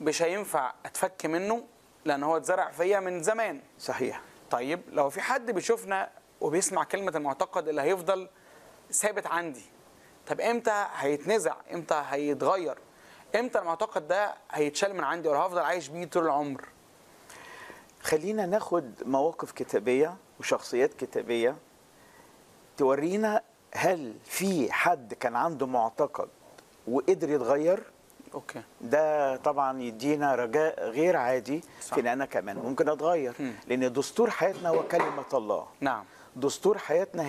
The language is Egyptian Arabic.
مش هينفع اتفك منه لان هو اتزرع فيا من زمان صحيح طيب لو في حد بيشوفنا وبيسمع كلمة المعتقد اللي هيفضل ثابت عندي طب امتى هيتنزع امتى هيتغير امتى المعتقد ده هيتشال من عندي ولا هفضل عايش بيه طول العمر خلينا ناخد مواقف كتابية وشخصيات كتابية تورينا هل في حد كان عنده معتقد وقدر يتغير اوكي ده طبعا يدينا رجاء غير عادي صح. في ان انا كمان ممكن اتغير مم. لان دستور حياتنا هو كلمة الله نعم دستور حياتنا